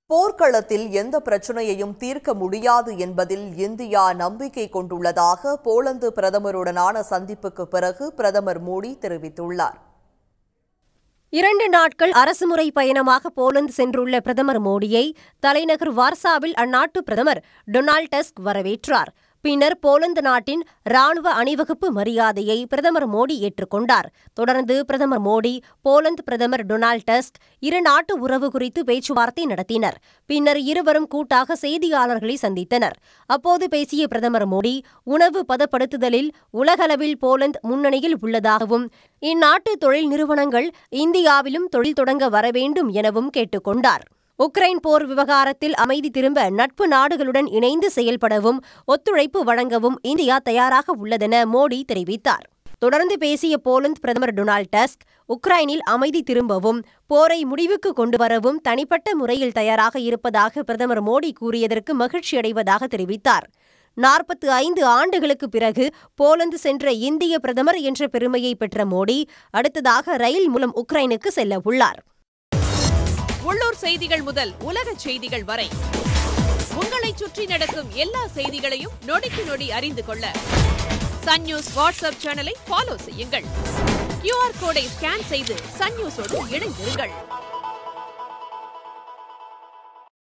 போர்க்களத்தில் எந்த பிரச்சனையையும் தீர்க்க முடியாது என்பதில் இந்தியா நம்பிக்கை கொண்டுள்ளதாக போலந்து பிரதமருடனான சந்திப்புக்கு பிறகு பிரதமர் மோடி தெரிவித்துள்ளார் இரண்டு நாட்கள் அரசுமுறை பயணமாக போலந்து சென்றுள்ள பிரதமர் மோடியை தலைநகர் வார்சாவில் அந்நாட்டு பிரதமர் டொனால்ட் டஸ்க் வரவேற்றார் பின்னர் போலந்து நாட்டின் ராணுவ அணிவகுப்பு மரியாதையை பிரதமர் மோடி ஏற்றுக்கொண்டார் தொடர்ந்து பிரதமர் மோடி போலந்து பிரதமர் டொனால்ட் டஸ்க் இரு நாட்டு உறவு குறித்து பேச்சுவார்த்தை நடத்தினர் பின்னர் இருவரும் கூட்டாக செய்தியாளர்களை சந்தித்தனர் அப்போது பேசிய பிரதமர் மோடி உணவு பதப்படுத்துதலில் உலகளவில் போலந்து முன்னணியில் உள்ளதாகவும் இந்நாட்டு தொழில் நிறுவனங்கள் இந்தியாவிலும் தொழில் தொடங்க வரவேண்டும் எனவும் கேட்டுக்கொண்டார் உக்ரைன் போர் விவகாரத்தில் அமைதி திரும்ப நட்பு நாடுகளுடன் இணைந்து செயல்படவும் ஒத்துழைப்பு வழங்கவும் இந்தியா தயாராக உள்ளதென மோடி தெரிவித்தார் தொடர்ந்து பேசிய போலந்து பிரதமர் டொனால்ட் டஸ்க் உக்ரைனில் அமைதி திரும்பவும் போரை முடிவுக்கு கொண்டு வரவும் தனிப்பட்ட முறையில் தயாராக இருப்பதாக பிரதமர் மோடி கூறியதற்கு மகிழ்ச்சியடைவதாக தெரிவித்தார் நாற்பத்து ஐந்து ஆண்டுகளுக்கு பிறகு போலந்து சென்ற இந்திய பிரதமர் என்ற பெருமையை பெற்ற மோடி அடுத்ததாக ரயில் மூலம் உக்ரைனுக்கு செல்ல உள்ளார் உள்ளூர் செய்திகள் முதல் உலக செய்திகள் வரை உங்களை சுற்றி நடக்கும் எல்லா செய்திகளையும் நொடிக்கு நொடி அறிந்து கொள்ள சன் நியூஸ் வாட்ஸ்அப் சேனலை ஃபாலோ செய்யுங்கள் கியூஆர் கோடை ஸ்கேன் செய்து சன் நியூஸோடு இணைந்திருங்கள்